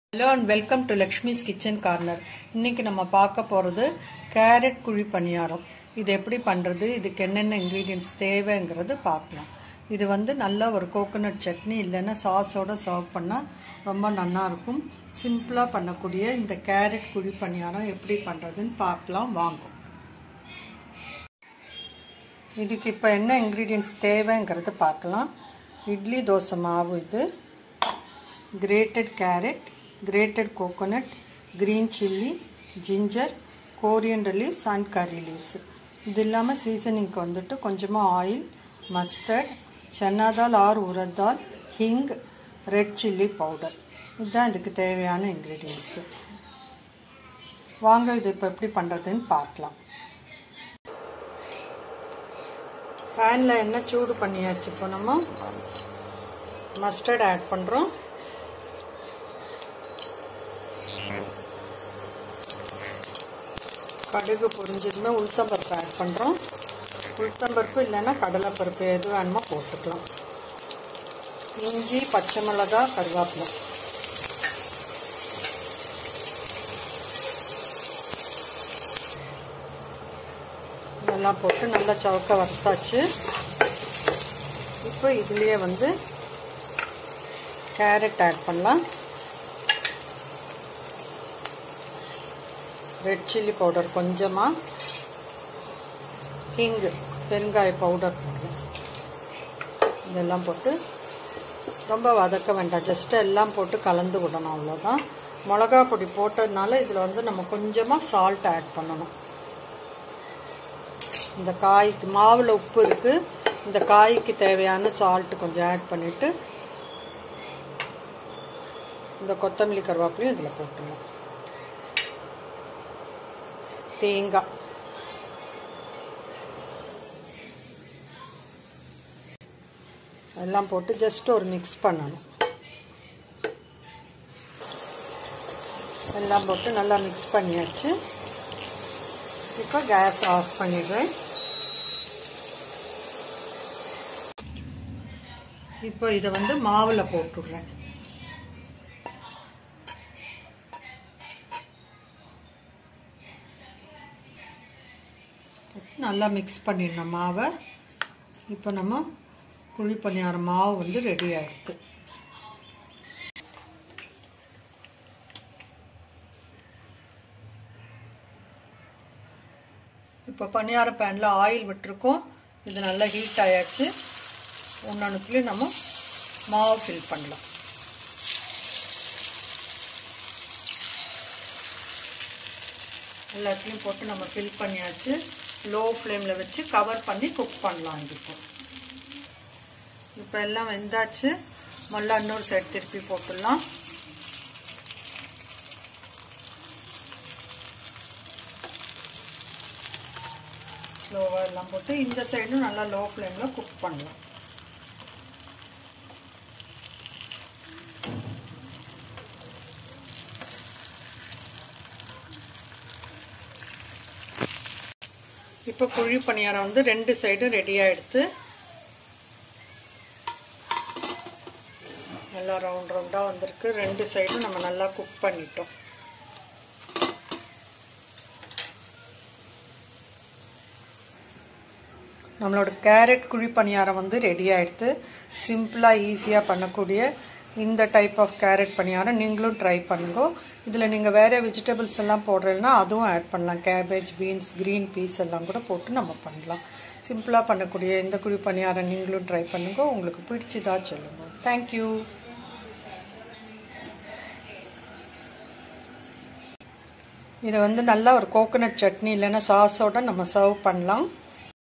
hello and welcome to Lakshmi's kitchen corner இன்னைக்கு நம்ம பார்க்க போகிறது கேரட் குழி பணியாரம் இது எப்படி பண்ணுறது இதுக்கு என்னென்ன இன்க்ரீடியன்ஸ் தேவைங்கிறது பார்க்கலாம் இது வந்து நல்ல ஒரு கோகோனட் சட்னி இல்லைன்னா சாஸோட சர்வ் பண்ணால் ரொம்ப நல்லா இருக்கும் சிம்பிளாக பண்ணக்கூடிய இந்த கேரட் குழி பணியாரம் எப்படி பண்ணுறதுன்னு பார்க்கலாம் வாங்கும் இதுக்கு இப்போ என்ன இன்க்ரீடியன்ஸ் தேவைங்கிறது பார்க்கலாம் இட்லி தோசை மாவு இது grated carrot grated coconut green chilli ginger coriander leaves and curry leaves இது இல்லாமல் சீசனிங்க்கு வந்துட்டு கொஞ்சமாக oil mustard chana dal or urad dal hing red chilli powder இதுதான் இதுக்கு தேவையான இன்க்ரீடியன்ஸு வாங்க இது இப்போ எப்படி பண்ணுறதுன்னு பார்க்கலாம் பேனில் எண்ணெய் சூடு பண்ணியாச்சு இப்போ நம்ம மஸ்டர்ட் ஆட் பண்ணுறோம் கடுகு பொரிஞ்சதுமே உளுத்தம்பருப்பு ஆட் பண்ணுறோம் உளுத்தம்பருப்பு இல்லைன்னா கடலைப்பருப்பு எது வேணுமோ போட்டுக்கலாம் இஞ்சி பச்சை மிளகா கருவேப்பிலை இதெல்லாம் போட்டு நல்லா சவுக்க வறுத்தாச்சு இப்போ இதுலேயே வந்து கேரட் ஆட் பண்ணலாம் ரெட் சில்லி பவுடர் கொஞ்சமாக ஹிங்கு பெருங்காய பவுடர் போடுறேன் இதெல்லாம் போட்டு ரொம்ப வதக்க வேண்டாம் ஜஸ்ட் எல்லாம் போட்டு கலந்து விடணும் அவ்வளோதான் மிளகா பொடி போட்டதுனால இதில் வந்து நம்ம கொஞ்சமாக சால்ட் ஆட் பண்ணணும் இந்த காய்க்கு மாவில் உப்பு இருக்குது இந்த காய்க்கு தேவையான சால்ட் கொஞ்சம் ஆட் பண்ணிவிட்டு இந்த கொத்தமல்லி கருவேப்பிலையும் இதில் போட்டுருவோம் தேங்காய் எல்லாம் போட்டு ஜஸ்ட் ஒரு மிக்ஸ் பண்ணணும் எல்லாம் போட்டு நல்லா மிக்ஸ் பண்ணியாச்சு இப்போ கேஸ் ஆஃப் பண்ணிடுறேன் இப்போ இதை வந்து மாவில் போட்டுடுறேன் நல்லா மிக்ஸ் பண்ணிடணும் மாவை இப்போ நம்ம குழி பணியார மாவு வந்து ரெடி ஆகிடுது இப்போ பணியார பேனில் ஆயில் விட்டுருக்கோம் இது நல்லா ஹீட் ஆயாச்சு ஒன்றொன்றுக்குள்ளேயும் நம்ம மாவு ஃபில் பண்ணலாம் எல்லாத்தையும் போட்டு நம்ம ஃபில் பண்ணியாச்சு லோ ஃப்ளேமில் வச்சு கவர் பண்ணி குக் பண்ணலாம் இப்போ இப்போ எல்லாம் வெந்தாச்சு மல்லா இன்னொரு சைடு திருப்பி போட்டுடலாம் ஸ்லோவாக எல்லாம் போட்டு இந்த சைடும் நல்லா லோ ஃப்ளேமில் குக் பண்ணலாம் இப்போ குழி பணியாரம் வந்து ரெண்டு சைடும் ரெடியாக எடுத்து நல்லா ரவுண்ட் ரவுண்டாக வந்திருக்கு ரெண்டு சைடும் நம்ம நல்லா குக் பண்ணிட்டோம் நம்மளோட கேரட் குழி பணியாரம் வந்து ரெடி ஆகிடுது சிம்பிளாக ஈஸியாக பண்ணக்கூடிய இந்த டைப் ஆஃப் கேரட் பணியாரம் நீங்களும் ட்ரை பண்ணுங்க இதில் நீங்கள் வேறு வெஜிடபிள்ஸ் எல்லாம் போடுறீங்கன்னா அதுவும் ஆட் பண்ணலாம் கேபேஜ் பீன்ஸ் க்ரீன் பீஸ் எல்லாம் கூட போட்டு நம்ம பண்ணலாம் சிம்பிளாக பண்ணக்கூடிய இந்த குழி பணியாரம் நீங்களும் ட்ரை பண்ணுங்க உங்களுக்கு பிடிச்சதா சொல்லுங்கள் தேங்க்யூ இதை வந்து நல்லா ஒரு கோகோனட் சட்னி இல்லைன்னா சாஸோட நம்ம சர்வ் பண்ணலாம்